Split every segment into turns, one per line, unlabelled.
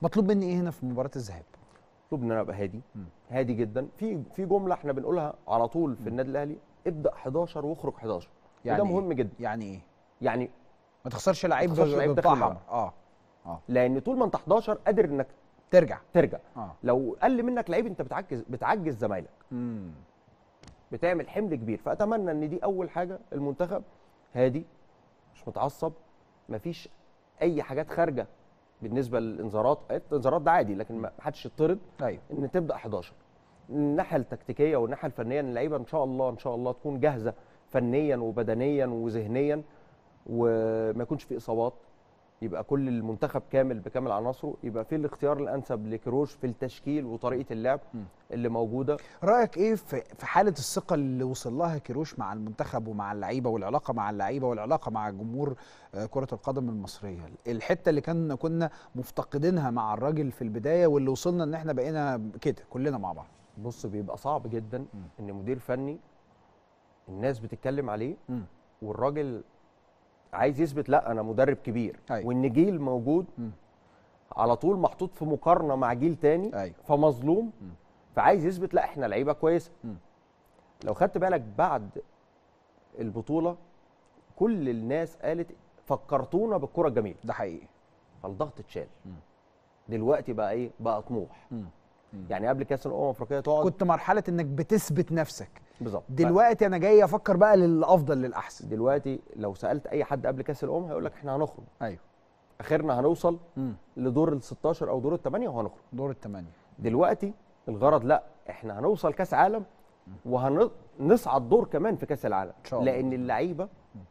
مطلوب مني ايه هنا في مباراه الذهاب
مطلوب ان انا ابقى هادي
مم.
هادي جدا في في جمله احنا بنقولها على طول في النادي الاهلي ابدا 11 واخرج 11
يعني
وده
إيه؟
مهم جدا
يعني ايه
يعني
ما تخسرش لعيب
ما تخسرش لعيب داخل
بطاحة.
الملعب.
اه
لان طول ما انت 11 قادر انك
ترجع
ترجع
اه
لو قل منك لعيب انت بتعجز بتعجز زمايلك
امم
بتعمل حمل كبير فاتمنى ان دي اول حاجه المنتخب هادي مش متعصب مفيش اي حاجات خارجه بالنسبه للانذارات الانذارات ده عادي لكن ما حدش يطرد
ايوه
ان تبدا 11 الناحيه التكتيكيه والناحيه الفنيه ان اللعيبه ان شاء الله ان شاء الله تكون جاهزه فنيا وبدنيا وذهنيا وما يكونش في اصابات يبقى كل المنتخب كامل بكامل عناصره يبقى في الاختيار الانسب لكروش في التشكيل وطريقه اللعب
مم.
اللي موجوده
رايك ايه في في حاله الثقه اللي وصل لها كيروش مع المنتخب ومع اللعيبه والعلاقه مع اللعيبه والعلاقه مع جمهور آه، كره القدم المصريه الحته اللي كان كنا مفتقدينها مع الراجل في البدايه واللي وصلنا ان احنا بقينا كده كلنا مع بعض
بص بيبقى صعب جدا
مم.
ان مدير فني الناس بتتكلم عليه
مم.
والراجل عايز يثبت لا انا مدرب كبير
أيوة.
وان جيل موجود
مم.
على طول محطوط في مقارنه مع جيل تاني
ايوه
فمظلوم
مم.
فعايز يثبت لا احنا لعيبه كويسه
مم.
لو خدت بالك بعد البطوله كل الناس قالت فكرتونا بالكره الجميله
ده حقيقي
فالضغط اتشال
مم.
دلوقتي بقى ايه بقى طموح
مم. مم.
يعني قبل كاس الامم الافريقيه تقعد
كنت مرحله انك بتثبت نفسك
بالظبط
دلوقتي انا جاي افكر بقى للافضل للاحسن
دلوقتي لو سالت اي حد قبل كاس الامم هيقول لك احنا هنخرج
ايوه
اخرنا هنوصل
مم.
لدور ال 16 او دور الثمانيه وهنخرج
دور الثمانيه
دلوقتي الغرض لا احنا هنوصل كاس عالم وهنصعد دور كمان في كاس العالم
إن شاء الله.
لان اللعيبه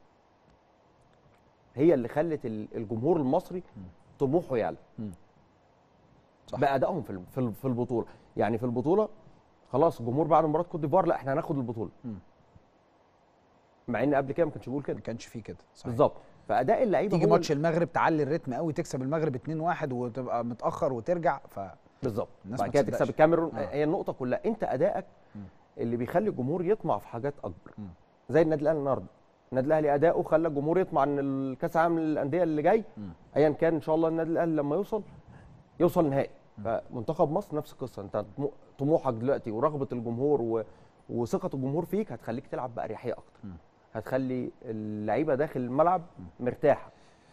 هي اللي خلت ال- الجمهور المصري طموحه يعلى
صح.
بادائهم في ال- في ال- في البطوله يعني في البطوله خلاص الجمهور بعد مباراه كوت ديفوار لا احنا هناخد البطوله
مم.
مع ان قبل كده ما كانش بيقول كده
ما كانش فيه كده صحيح.
بالظبط فاداء اللعيبه
تيجي
هو
ماتش المغرب تعلي الريتم قوي تكسب المغرب 2-1 وتبقى متاخر وترجع ف
بالظبط
الناس
بعد
ما
كده
تصدقش.
تكسب الكاميرون
آه.
هي النقطه كلها انت ادائك
مم.
اللي بيخلي الجمهور يطمع في حاجات اكبر
مم.
زي النادي الاهلي النهارده النادي الاهلي اداؤه خلى الجمهور يطمع ان الكاس العالم للانديه اللي جاي
مم.
ايا كان ان شاء الله النادي الاهلي لما يوصل يوصل نهائي فمنتخب مصر نفس القصه انت طمو- طموحك دلوقتي ورغبه الجمهور و... وثقه الجمهور فيك هتخليك تلعب باريحيه اكتر
مم.
هتخلي اللعيبه داخل الملعب مرتاحه